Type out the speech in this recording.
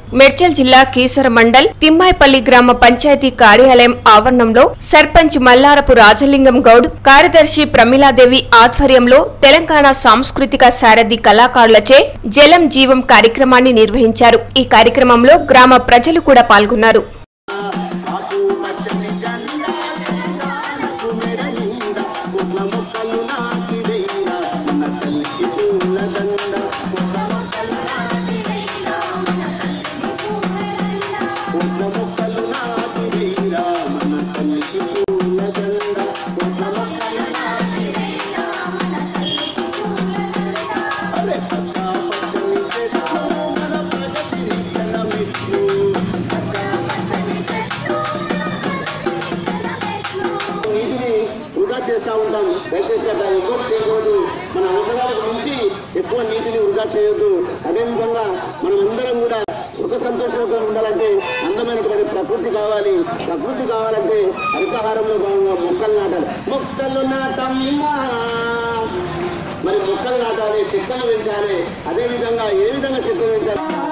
మెడ్చల్ జిల్లా కీసర మండల్ తిమ్మాయిపల్లి గ్రామ పంచాయతీ కార్యాలయం ఆవరణంలో సర్పంచ్ మల్లారపు రాజలింగం గౌడ్ కార్యదర్శి ప్రమీలాదేవి ఆధ్వర్యంలో తెలంగాణ సాంస్కృతిక సారథి కళాకారులచే జలం జీవం కార్యక్రమాన్ని నిర్వహించారు ఈ కార్యక్రమంలో గ్రామ ప్రజలు కూడా పాల్గొన్నారు ఆకు పచ్చని జెండా నాకు మెడ నిండా పుట్ల మొక్కలు నాటి వేయ మన తల్లికి పూల దండ పుట్ల మొక్కలు నాటి వేయ మన తల్లికి పూల దండ పుట్ల మొక్కలు నాటి వేయ అరే పచ్చ పచ్చని చెట్లు మన ప్రగతిని చలమెట్లు పచ్చ నీటిని వృధా చేస్తూ ఉంటాం దయచేసి అట్లా ఎక్కువ చేయకూడదు మన అవసరాలకు మించి ఎక్కువ నీటిని వృధా చేయొద్దు అదేవిధంగా మనం అందరం కూడా సుఖ సంతోషాలతో ఉండాలంటే అందమైనటువంటి ప్రకృతి కావాలి ప్రకృతి కావాలంటే హరితహారంలో భాగంగా మొక్కలు నాటాలి మొక్కలు నాటమ్మా మరి మొక్కలు నాటాలి చెట్లను పెంచాలి అదేవిధంగా ఏ విధంగా చెట్లు పెంచాలి